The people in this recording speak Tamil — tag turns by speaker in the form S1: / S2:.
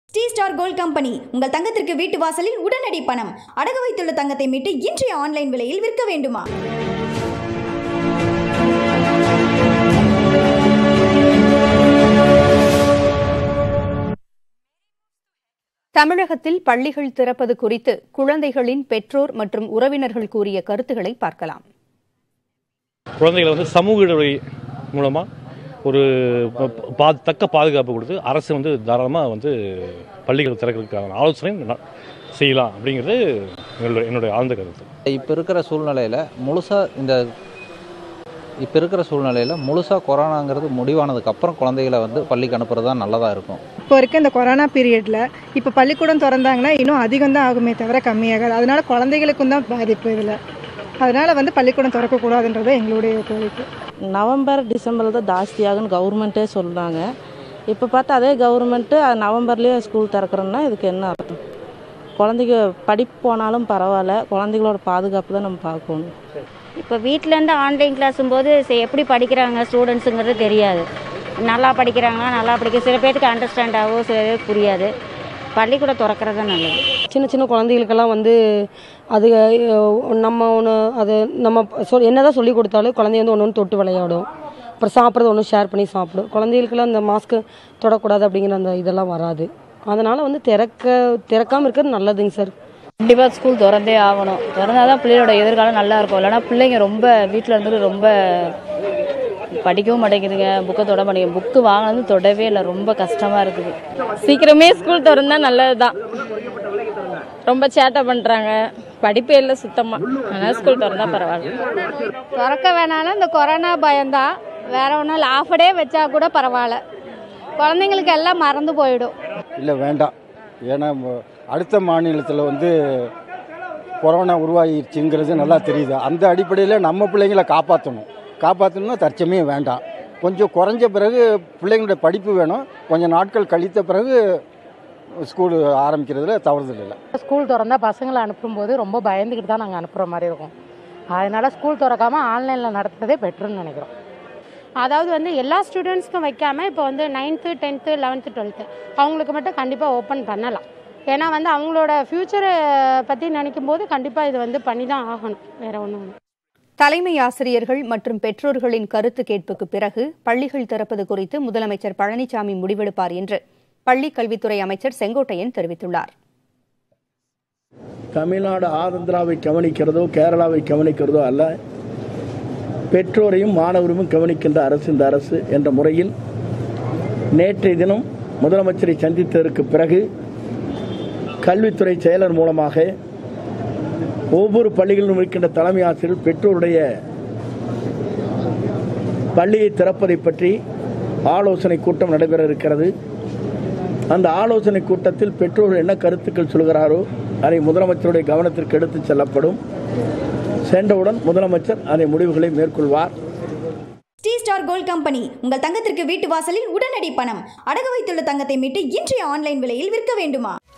S1: ஸ்ரீ ஸ்டார் கோல்ட் கம்பெனி உங்கள் தங்கத்திற்கு வீட்டு வாசலில் உடனடி பணம் அடகு வைத்துள்ள தங்கத்தை மீட்டு இன்றைய ஆன்லைன் விலையில் விற்க வேண்டுமா
S2: தமிழகத்தில் பள்ளிகள் திறப்பது குறித்து குழந்தைகளின் பெற்றோர் மற்றும் உறவினர்கள் கூறிய கருத்துக்களை பார்க்கலாம்
S3: குழந்தைகளை வந்து சமூக இடைவெளி மூலமாக ஒரு ப- பா தக்க பாதுகாப்பு கொடுத்து அரசு வந்து தாராளமாக வந்து பள்ளிகள் திறக்கிறதுக்கான ஆலோசனை ந- செய்யலாம் அப்படிங்கிறது என்னுடைய என்னுடைய ஆழ்ந்த கருத்து
S4: இப்போ இருக்கிற சூழ்நிலையில் முழுசாக இந்த இப்போ இருக்கிற சூழ்நிலையில் முழுசாக கொரோனாங்கிறது முடிவானதுக்கு அப்புறம் குழந்தைகளை வந்து பள்ளிக்கு அனுப்புறது தான் நல்லதாக இருக்கும்
S5: இப்போ இருக்க இந்த கொரோனா பீரியடில் இப்போ பள்ளிக்கூடம் திறந்தாங்கன்னா இன்னும் அதிகம் தான் ஆகுமே தவிர கம்மியாகாது அதனால குழந்தைகளுக்கும் தான் பாதிப்பு இதில் அதனால வந்து பள்ளிக்கூடம் திறக்கக்கூடாதுன்றது எங்களுடைய கோரிக்கை
S6: நவம்பர் டிசம்பரில் தான் ஜாஸ்தி ஆகுன்னு கவர்மெண்ட்டே சொல்கிறாங்க இப்போ பார்த்தா அதே கவர்மெண்ட்டு நவம்பர்லேயே ஸ்கூல் திறக்கிறோன்னா இதுக்கு என்ன அர்த்தம் குழந்தைங்க படிப்பு போனாலும் பரவாயில்ல குழந்தைகளோட பாதுகாப்பு தான் நம்ம பார்க்கணும்
S7: இப்போ வீட்டிலேருந்து ஆன்லைன் கிளாஸும் போது சரி, எப்படி படிக்கிறாங்க ஸ்டூடெண்ட்ஸுங்கிறது தெரியாது நல்லா படிக்கிறாங்களா நல்லா படிக்க சில பேருக்கு அண்டர்ஸ்டாண்ட் ஆகும் சில பேருக்கு புரியாது பள்ளிக்கூடம் திறக்கிறது தான் நல்லது
S8: சின்ன சின்ன குழந்தைகளுக்கெல்லாம் வந்து அது அஹ், நம்ம ஒன்று அது நம்ம சொல் என்ன தான் சொல்லி கொடுத்தாலும் குழந்தைய வந்து ஒன்று ஒன்று தொட்டு விளையாடும் அப்புறம் சாப்பிட்றது ஒன்று ஷேர் பண்ணி சாப்பிடும் குழந்தைகளுக்கெல்லாம் அந்த மாஸ்க்கு தொடக்கூடாது அப்படிங்கிற அந்த இதெல்லாம் வராது அதனால் வந்து திறக்க திறக்காமல் இருக்கிறது நல்லதுங்க சார்
S9: கண்டிப்பாக ஸ்கூல் திறந்தே ஆகணும் திறந்தா தான் பிள்ளையோட எதிர்காலம் நல்லா இருக்கும் இல்லைன்னா பிள்ளைங்க ரொம்ப வீட்டில் இருந்துட்டு ரொம்ப படிக்கவும் மாட்டேங்குதுங்க புக்கை தொட மாட்டேங்குது புக்கு வாங்கினது தொடவே இல்லை ரொம்ப கஷ்டமாக இருக்குது
S10: சீக்கிரமே ஸ்கூல் திறந்தா நல்லது தான் ரொம்ப சேட்டை பண்ணுறாங்க படிப்பே இல்லை சுத்தமாக அதனால் ஸ்கூல் திறந்தா பரவாயில்ல
S11: திறக்க வேணாலும் இந்த கொரோனா பயம்தான் வேற ஒன்றும் இல்லை ஆஃப் டே வச்சா கூட பரவாயில்ல குழந்தைங்களுக்கு எல்லாம் மறந்து போயிடும்
S12: இல்லை வேண்டாம் ஏன்னா ம- அடுத்த மாநிலத்தில் வந்து கொரோனா உருவாகிருச்சுங்கிறது நல்லா தெரியுது அந்த அடிப்படையில் நம்ம பிள்ளைங்களை காப்பாற்றணும் காப்பாற்றணும்னா தற்சமயம் வேண்டாம் கொஞ்சம் குறைஞ்ச பிறகு பிள்ளைங்களுடைய படிப்பு வேணும் கொஞ்சம் நாட்கள் கழித்த பிறகு ஸ்கூல் ஆரம்பிக்கிறதுல தவறுதல் இல்லை
S13: ஸ்கூல் திறந்தா பசங்களை அனுப்பும்போது ரொம்ப பயந்துக்கிட்டு தான் நாங்கள் அனுப்புகிற மாதிரி இருக்கும் அதனால ஸ்கூல் திறக்காம ஆன்லைனில் நடத்துறதே பெட்டர்னு நினைக்கிறோம்
S11: அதாவது வந்து எல்லா ஸ்டூடெண்ட்ஸ்க்கும் வைக்காம இப்போ வந்து நைன்த்து டென்த்து லெவன்த்து டுவெல்த்து அவங்களுக்கு மட்டும் கண்டிப்பாக ஓப்பன் பண்ணலாம் ஏன்னா வந்து அவங்களோட ஃப்யூச்சரை பற்றி நினைக்கும் போது கண்டிப்பாக இது வந்து பண்ணி தான் ஆகணும் வேற ஒன்றும்
S2: தலைமை ஆசிரியர்கள் மற்றும் பெற்றோர்களின் கருத்து கேட்புக்கு பிறகு பள்ளிகள் திறப்பது குறித்து முதலமைச்சர் பழனிசாமி முடிவெடுப்பார் என்று பள்ளிக் கல்வித்துறை அமைச்சர் செங்கோட்டையன் தெரிவித்துள்ளார்
S14: தமிழ்நாடு ஆந்திராவை கவனிக்கிறதோ கேரளாவை கவனிக்கிறதோ அல்ல பெற்றோரையும் மாணவரையும் கவனிக்கின்ற அரசு இந்த அரசு என்ற முறையில் நேற்றைய தினம் முதலமைச்சரை சந்தித்ததற்கு பிறகு கல்வித்துறை செயலர் மூலமாக ஒவ்வொரு பள்ளிகளிலும் இருக்கின்ற தலைமை ஆசிரியர் பெற்றோருடைய பள்ளியை திறப்பதை பற்றி ஆலோசனை கூட்டம் நடைபெற இருக்கிறது அந்த ஆலோசனை கூட்டத்தில் பெற்றோர் என்ன கருத்துக்கள் சொல்கிறாரோ அதை முதலமைச்சருடைய கவனத்திற்கு எடுத்துச் செல்லப்படும் சென்றவுடன் முதலமைச்சர் அதை முடிவுகளை மேற்கொள்வார்
S1: ஸ்ரீ ஸ்டார் கோல்ட் கம்பெனி உங்கள் தங்கத்திற்கு வீட்டு வாசலில் உடனடி பணம் அடகு வைத்துள்ள தங்கத்தை மீட்டு இன்றைய ஆன்லைன் விலையில் விற்க வேண்டுமா